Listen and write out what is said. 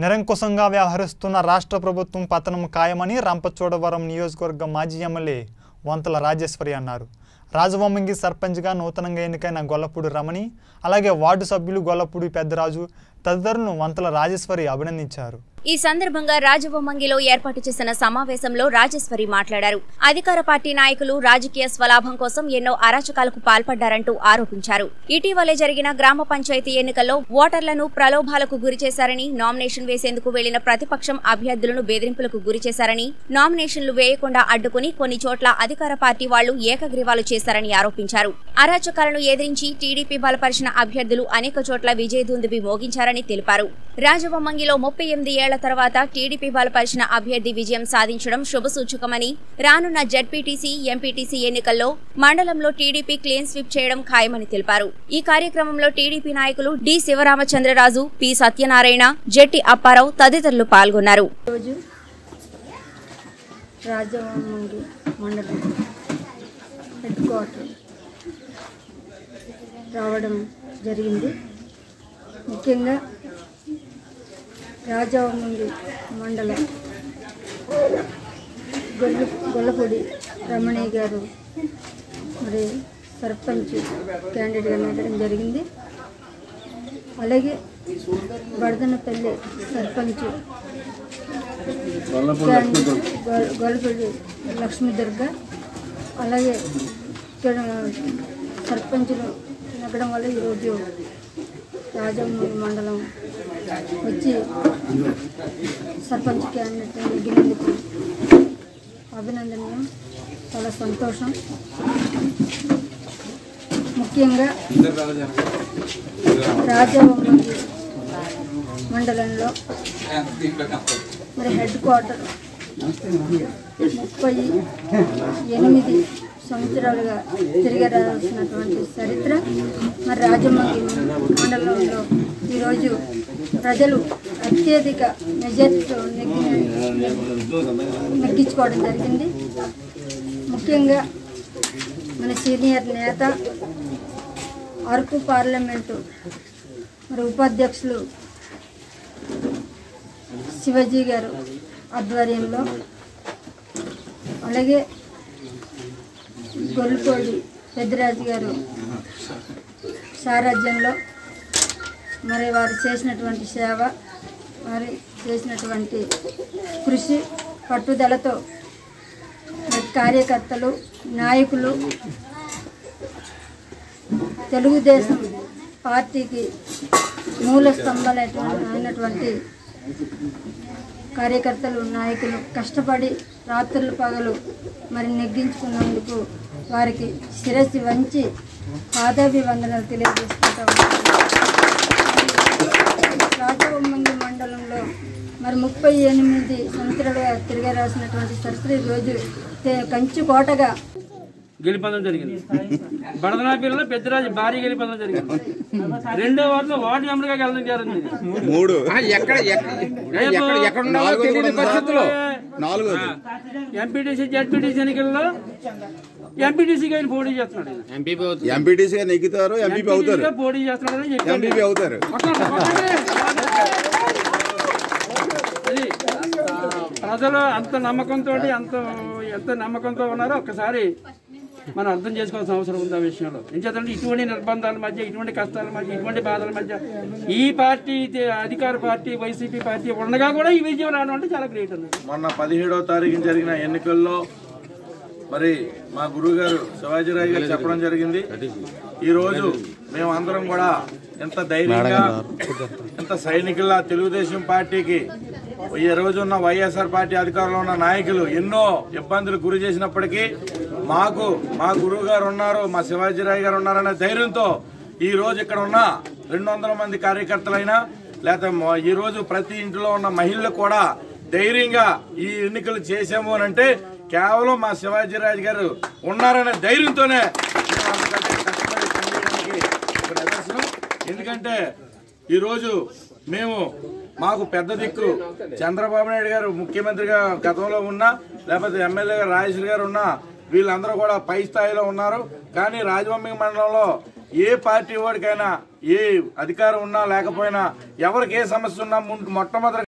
నిరంకుశంగా వ్యవహరిస్తున్న రాష్ట్ర ప్రభుత్వం పతనం ఖాయమని రంపచోడవరం నియోజకవర్గ మాజీ ఎమ్మెల్యే వంతల రాజేశ్వరి అన్నారు రాజవొమ్మంగి సర్పంచ్గా నూతనంగా ఎన్నికైన గొల్లపూడి రమణి అలాగే వార్డు సభ్యులు గొల్లపూడి పెద్దరాజు తదితరులను వంతల రాజేశ్వరి అభినందించారు ఈ సందర్భంగా రాజవొమ్మంగిలో ఏర్పాటు చేసిన సమావేశంలో రాజేశ్వరి మాట్లాడారు అధికార పార్టీ నాయకులు రాజకీయ స్వలాభం కోసం ఎన్నో అరాచకాలకు పాల్పడ్డారంటూ ఆరోపించారు ఇటీవలే జరిగిన గ్రామ పంచాయతీ ఎన్నికల్లో ఓటర్లను ప్రలోభాలకు గురిచేశారని నామినేషన్ వేసేందుకు వెళ్లిన ప్రతిపక్షం అభ్యర్థులను బెదిరింపులకు గురిచేశారని నామినేషన్లు వేయకుండా అడ్డుకుని కొన్ని చోట్ల అధికార పార్టీ వాళ్లు ఏకగ్రీవాలు చేశారని ఆరోపించారు అరాచకాలను ఎదిరించి టీడీపీ బలపరిచిన అభ్యర్థులు అనేక చోట్ల విజయదుందుబి మోగించారని తెలిపారు రాజవొమ్మంగిలో ముప్పై ఎనిమిది ఏళ్ల తర్వాత టీడీపీ బలపరిచిన అభ్యర్థి విజయం సాధించడం శుభసూచకమని రానున్న జడ్పీటీసీ ఎంపీటీసీ ఎన్నికల్లో మండలంలో టీడీపీ క్లీన్ స్వీప్ చేయడం ఖాయమని తెలిపారు ఈ కార్యక్రమంలో టీడీపీ నాయకులు డి శివరామచంద్రరాజు పి సత్యనారాయణ జెట్టి అప్పారావు తదితరులు పాల్గొన్నారు రోజు రాజవమంగి మండలం హెడ్ క్వార్టర్ రావడం జరిగింది ముఖ్యంగా రాజవమంగి మండలం గొల్ల గొల్లపూడి రమణయ్య గారు మరి సర్పంచ్ క్యాండిడేట్గా నెగ్గడం జరిగింది అలాగే బడదనపల్లి సర్పంచ్ గొల్- గొల్లపల్లి లక్ష్మీ దుర్గ అలాగే ఇక్కడ సర్పంచులు నెగ్గడం వల్ల ఈరోజు రాజమూరి మండలం వచ్చి సర్పంచ్ క్యాండిడేట్ నెగ్గినందుకు అభినందనీయం చాలా సంతోషం ముఖ్యంగా రాజవమ్మంగి మండలంలో మరి హెడ్ క్వార్టర్ ముప్పై ఎనిమిది సంవత్సరాలుగా తిరిగరాల్సినటువంటి చరిత్ర మరి రాజమండ్రి మండలంలో ఈరోజు ప్రజలు అత్యధిక మెజార్టీతో నెగ్గి నెగ్గించుకోవడం జరిగింది ముఖ్యంగా మన సీనియర్ నేత అరకు పార్లమెంటు మరి ఉపాధ్యక్షులు శివాజీ గారు ఆధ్వర్యంలో అలాగే గొల్లుకోడి పెద్దరాజు గారు సారథ్యంలో మరి వారు చేసినటువంటి సేవ వారు చేసినటువంటి కృషి పట్టుదలతో మరి కార్యకర్తలు నాయకులు తెలుగుదేశం పార్టీకి మూల స్తంభాలైనటువంటి అయినటువంటి కార్యకర్తలు నాయకులు కష్టపడి రాత్రులు పగలు మరి నెగ్గించుకున్నందుకు వారికి శిరస్సు వంచి పాదాభివందనలు తెలియజేసుకుంటా రాజవొమ్మంగి మండలంలో మరి ముప్పై ఎనిమిది సంవత్సరాలుగా తిరగరాసినటువంటి సరస్వతి రోజు తే- కంచు కోటగా గెలిపొందడం జరిగింది బడదనాపల్లిలో పెద్దరాజు భారీ గెలిపొందడం జరిగింది రెండో వార్డులో వార్డు మెంబర్గా వెళ్ళడం జరిగింది మూడు ఎక్కడ ఎక్కడ ఎక్కడ ఎక్కడ ఉన్నావో తెలియని పరిస్థితుల్లో నాలుగు ఎంపీటీసీ జడ్పీటీసీ ఎన్నికల్లో ఎంపీటీసీగా ఆయన పోటీ చేస్తున్నాడు ఈయన. ఎంపీపీ ఎంపీటీసీగా నెగ్గుతారు ఎంపీపీ అవుతారు ఎంపీటీసీగా పోటీ చేస్తున్నాడని చెప్పాను ఎంపీపీ అవుతారు అది ప్రజలు అంత నమ్మకంతో అంత ఎంత నమ్మకంతో ఉన్నారో ఒక్కసారి మనం అర్థం చేసుకోవాల్సిన అవసరం ఉంది ఆ విషయంలో ఎందుకంటే ఇటువంటి నిర్బంధాల మధ్య ఇటువంటి కష్టాల మధ్య ఇటువంటి బాధల మధ్య ఈ పార్టీ ఇది అధికార పార్టీ వైసీపీ పార్టీ ఉండగా కూడా ఈ విజయం రావడం అంటే చాలా గ్రేట్ అన్నది మొన్న పదిహేడవ తారీఖున జరిగిన ఎన్నికల్లో మరి మా గురువు గారు శివాజీరావు గారు చెప్పడం జరిగింది ఈ రోజు మేము అందరం కూడా ఎంత ధైర్యంగా ఎంత సైనికుల్లా తెలుగుదేశం పార్టీకి ఈ రోజు ఉన్న వైఎస్ఆర్ పార్టీ అధికారంలో ఉన్న నాయకులు ఎన్నో ఇబ్బందులు గురి చేసినప్పటికీ మాకు మా గురువు గారు ఉన్నారు మా శివాజీరావు గారు ఉన్నారనే ధైర్యంతో ఈ రోజు ఇక్కడ ఉన్న రెండు వందల మంది కార్యకర్తలైనా లేకపోతే మొ- ఈ రోజు ప్రతి ఇంటిలో ఉన్న మహిళలు కూడా ధైర్యంగా ఈ ఎన్నికలు చేసాము అని అంటే కేవలం మా శివాజీరాజు గారు ఉన్నారనే ధైర్యంతోనే మేము అంతకంటే కష్టపడి పనిచేయడానికి ఒక నిదర్శనం ఎందుకంటే ఈరోజు మేము మాకు పెద్ద దిక్కు చంద్రబాబు నాయుడు గారు ముఖ్యమంత్రిగా గతంలో ఉన్నా లేకపోతే ఎమ్మెల్యే గారు రాజేశ్వరి గారు ఉన్నా వీళ్ళందరూ కూడా పై స్థాయిలో ఉన్నారు కానీ రాజమండ్రి మండలంలో ఏ పార్టీ వాడికైనా ఏ అధికారం ఉన్నా లేకపోయినా ఎవరికి ఏ సమస్య ఉన్నా ముందు మొట్టమొదటి